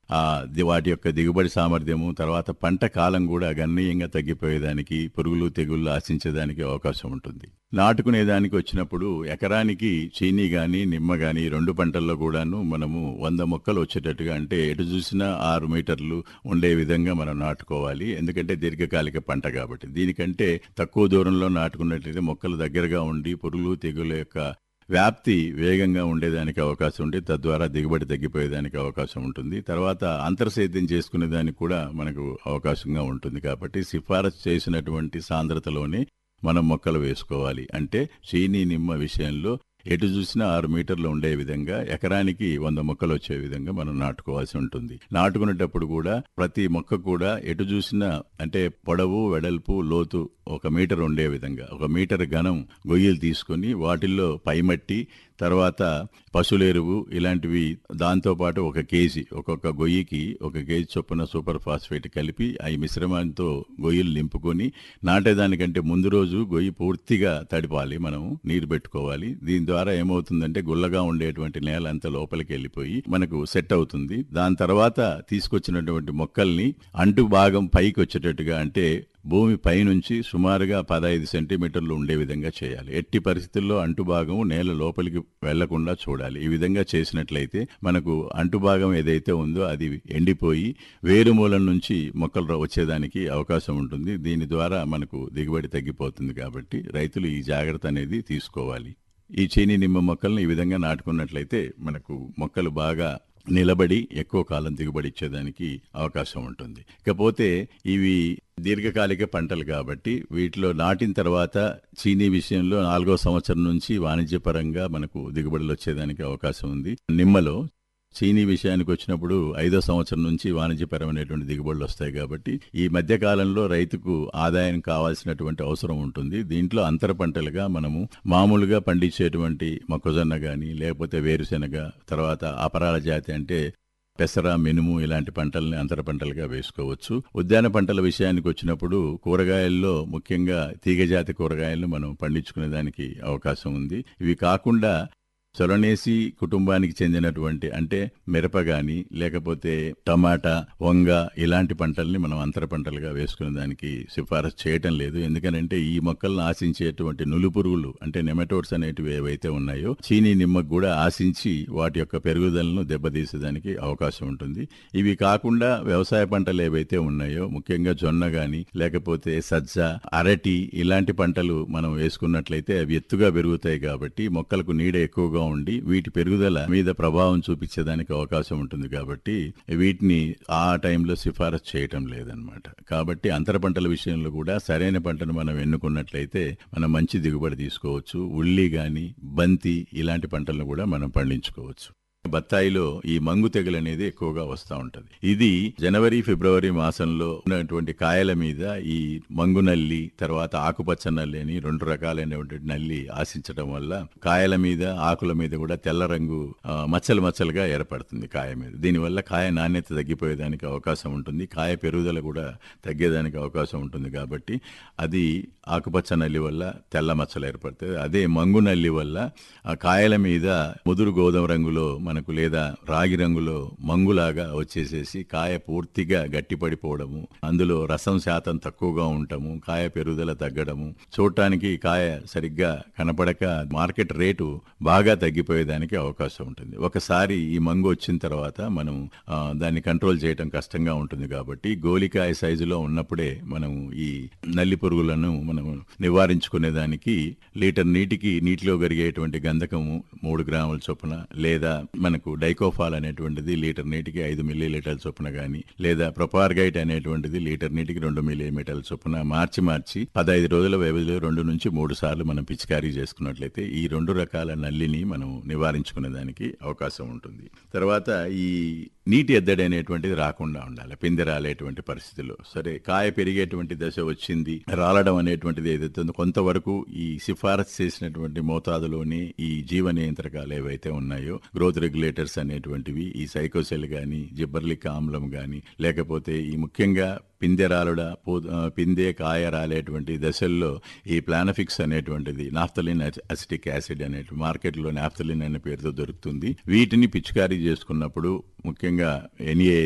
ఆ ది- వాటి యొక్క దిగుబడి సామర్థ్యము తర్వాత పంట కాలం కూడా గణనీయంగా తగ్గిపోయేదానికి పురుగులు తెగుళ్ళు ఆశించేదానికి అవకాశం ఉంటుంది నాటుకునే దానికి వచ్చినప్పుడు ఎకరానికి చీనీ గాని నిమ్మ గాని రెండు పంటల్లో కూడాను మనము వంద మొక్కలు వచ్చేటట్టుగా అంటే ఎటు చూసినా ఆరు మీటర్లు ఉండే విధంగా మనం నాటుకోవాలి ఎందుకంటే దీర్ఘకాలిక పంట కాబట్టి దీనికంటే తక్కువ దూరంలో నాటుకున్నట్లయితే మొక్కలు దగ్గరగా ఉండి పురుగులు తెగుల యొక్క వ్యాప్తి వేగంగా ఉండేదానికి అవకాశం ఉంటే తద్వారా దిగుబడి తగ్గిపోయేదానికి అవకాశం ఉంటుంది తర్వాత అంతర్సేద్యం చేసుకునే దానికి కూడా మనకు అవకాశంగా ఉంటుంది కాబట్టి సిఫారసు చేసినటువంటి సాంద్రతలోనే మనం మొక్కలు వేసుకోవాలి అంటే చీనీ నిమ్మ విషయంలో ఎటు చూసినా ఆరు మీటర్లు ఉండే విధంగా ఎకరానికి వంద మొక్కలు వచ్చే విధంగా మనం నాటుకోవాల్సి ఉంటుంది నాటుకునేటప్పుడు కూడా ప్రతి మొక్క కూడా ఎటు చూసినా అంటే పొడవు వెడల్పు లోతు ఒక మీటర్ ఉండే విధంగా ఒక మీటర్ ఘనం గొయ్యలు తీసుకొని వాటిల్లో పైమట్టి తర్వాత పశువులెరువు ఇలాంటివి దాంతోపాటు ఒక కేజీ ఒక్కొక్క గొయ్యికి ఒక కేజీ చొప్పున సూపర్ ఫాస్ఫేట్ కలిపి ఆ మిశ్రమంతో గొయ్యలు నింపుకొని నాటేదానికంటే ముందు రోజు గొయ్యి పూర్తిగా తడిపాలి మనం నీరు పెట్టుకోవాలి దీని ద్వారా ఏమవుతుందంటే గుల్లగా ఉండేటువంటి నేల అంతా లోపలికి వెళ్ళిపోయి మనకు సెట్ అవుతుంది దాని తర్వాత తీసుకొచ్చినటువంటి మొక్కల్ని అంటు భాగం పైకి వచ్చేటట్టుగా అంటే భూమి పైనుంచి సుమారుగా పదహైదు సెంటీమీటర్లు ఉండే విధంగా చేయాలి ఎట్టి పరిస్థితుల్లో అంటుభాగం నేల లోపలికి వెళ్లకుండా చూడాలి ఈ విధంగా చేసినట్లయితే మనకు అంటుభాగం ఏదైతే ఉందో అది ఎండిపోయి వేరు మూలం నుంచి మొక్కలు రా- వచ్చేదానికి అవకాశం ఉంటుంది దీని ద్వారా మనకు దిగుబడి తగ్గిపోతుంది కాబట్టి రైతులు ఈ జాగ్రత్త అనేది తీసుకోవాలి ఈ చీనీ నిమ్మ మొక్కలను ఈ విధంగా నాటుకున్నట్లయితే మనకు మొక్కలు బాగా నిలబడి ఎక్కువ కాలం దిగుబడి ఇచ్చేదానికి అవకాశం ఉంటుంది ఇకపోతే ఇవి దీర్ఘకాలిక పంటలు కాబట్టి వీటిలో నాటిన తర్వాత చీనీ విషయంలో నాలుగో సంవత్సరం నుంచి వాణిజ్యపరంగా మనకు దిగుబడులు వచ్చేదానికి అవకాశం ఉంది నిమ్మలో చీనీ విషయానికి వచ్చినప్పుడు ఐదో సంవత్సరం నుంచి వాణిజ్యపరమైనటువంటి దిగుబడులు వస్తాయి కాబట్టి ఈ మధ్య కాలంలో రైతుకు ఆదాయం కావాల్సినటువంటి అవసరం ఉంటుంది దీంట్లో అంతర పంటలుగా మనము మామూలుగా పండించేటువంటి మొక్కజొన్న గాని లేకపోతే వేరుశెనగ తర్వాత అపరాల జాతి అంటే పెసర మినుము ఇలాంటి పంటల్ని అంతర పంటలుగా వేసుకోవచ్చు ఉద్యాన పంటల విషయానికి వచ్చినప్పుడు కూరగాయల్లో ముఖ్యంగా తీగజాతి కూరగాయలను మనం పండించుకునే దానికి అవకాశం ఉంది ఇవి కాకుండా సొలనేసి కుటుంబానికి చెందినటువంటి అంటే మిరప గాని లేకపోతే టమాటా వంగ ఇలాంటి పంటల్ని మనం అంతర పంటలుగా వేసుకునే దానికి సిఫారసు చేయటం లేదు ఎందుకనంటే ఈ మొక్కలను ఆశించేటువంటి నులు పురుగులు అంటే నెమటోడ్స్ అనేటివి ఏవైతే ఉన్నాయో చీనీ నిమ్మకు కూడా ఆశించి వాటి యొక్క పెరుగుదలను దెబ్బతీసేదానికి అవకాశం ఉంటుంది ఇవి కాకుండా వ్యవసాయ పంటలు ఏవైతే ఉన్నాయో ముఖ్యంగా జొన్న గాని లేకపోతే సజ్జ అరటి ఇలాంటి పంటలు మనం వేసుకున్నట్లయితే అవి ఎత్తుగా పెరుగుతాయి కాబట్టి మొక్కలకు నీడ ఎక్కువగా ఉండి వీటి పెరుగుదల మీద ప్రభావం చూపించేదానికి అవకాశం ఉంటుంది కాబట్టి వీటిని ఆ టైంలో సిఫారసు చేయటం లేదనమాట కాబట్టి అంతర పంటల విషయంలో కూడా సరైన పంటను మనం ఎన్నుకున్నట్లయితే మనం మంచి దిగుబడి తీసుకోవచ్చు ఉల్లి గాని బంతి ఇలాంటి పంటలను కూడా మనం పండించుకోవచ్చు బత్తాయిలో ఈ మంగు తెగులు అనేది ఎక్కువగా వస్తూ ఉంటది ఇది జనవరి ఫిబ్రవరి మాసంలో ఉన్నటువంటి కాయల మీద ఈ మంగు నల్లి తర్వాత ఆకుపచ్చ నల్లి అని రెండు రకాలైనటువంటి నల్లి ఆశించడం వల్ల కాయల మీద ఆకుల మీద కూడా తెల్ల రంగు ఆ, మచ్చలు మచ్చలుగా ఏర్పడుతుంది కాయ మీద దీనివల్ల కాయ నాణ్యత తగ్గిపోయేదానికి అవకాశం ఉంటుంది కాయ పెరుగుదల కూడా తగ్గేదానికి అవకాశం ఉంటుంది కాబట్టి అది ఆకుపచ్చ నల్లి వల్ల తెల్ల మచ్చలు ఏర్పడతాయి అదే మంగు నల్లి వల్ల ఆ కాయల మీద ముదురు గోధుమ రంగులో మనకు లేదా రాగి రంగులో మంగులాగా వచ్చేసేసి కాయ పూర్తిగా గట్టిపడిపోవడము అందులో రసం శాతం తక్కువగా ఉండటము కాయ పెరుగుదల తగ్గడము చూడటానికి కాయ సరిగ్గా కనపడక మార్కెట్ రేటు బాగా తగ్గిపోయేదానికి అవకాశం ఉంటుంది ఒకసారి ఈ మంగు వచ్చిన తర్వాత మనం ఆ, దాన్ని కంట్రోల్ చేయడం కష్టంగా ఉంటుంది కాబట్టి గోలికాయ సైజులో ఉన్నప్పుడే మనం ఈ నల్లి పురుగులను మనం నివారించుకునే దానికి లీటర్ నీటికి నీటిలో కరిగేటువంటి గంధకము మూడు గ్రాముల చొప్పున లేదా మనకు డైకోఫాల్ అనేటువంటిది లీటర్ నీటికి ఐదు మిల్లీ లీటర్ల చొప్పున గాని లేదా ప్రొపార్గైట్ అనేటువంటిది లీటర్ నీటికి రెండు మిల్లీమీటర్ల చొప్పున మార్చి మార్చి పదహైదు రోజుల వ్యవధిలో రెండు నుంచి మూడు సార్లు మనం పిచికారీ చేసుకున్నట్లయితే ఈ రెండు రకాల నల్లిని మనం నివారించుకునే దానికి అవకాశం ఉంటుంది తర్వాత ఈ నీటి ఎద్దడి అనేటువంటిది రాకుండా ఉండాలి పిందె రాలేటువంటి పరిస్థితుల్లో సరే కాయ పెరిగేటువంటి దశ వచ్చింది రాలడం అనేటువంటిది ఏదైతే ఉందో కొంతవరకు ఈ సిఫారసు చేసినటువంటి మోతాదులోనే ఈ జీవ నియంత్రకాలు ఏవైతే ఉన్నాయో గ్రోత్ రెగ్యులేటర్స్ అనేటువంటివి ఈ సైకోసెల్ గాని జిబ్బర్లిక్ ఆమ్లం గాని లేకపోతే ఈ ముఖ్యంగా పిందె రాలుడ పూ- ఆ, పిందె కాయ రాలేటువంటి దశల్లో ఈ ప్లానఫిక్స్ అనేటువంటిది నాఫ్తలిన్ అసిటిక్ యాసిడ్ అనే మార్కెట్లో నాఫ్తలిన్ అనే పేరుతో దొరుకుతుంది వీటిని పిచికారీ చేసుకున్నప్పుడు ముఖ్యంగా ఎన్ఏ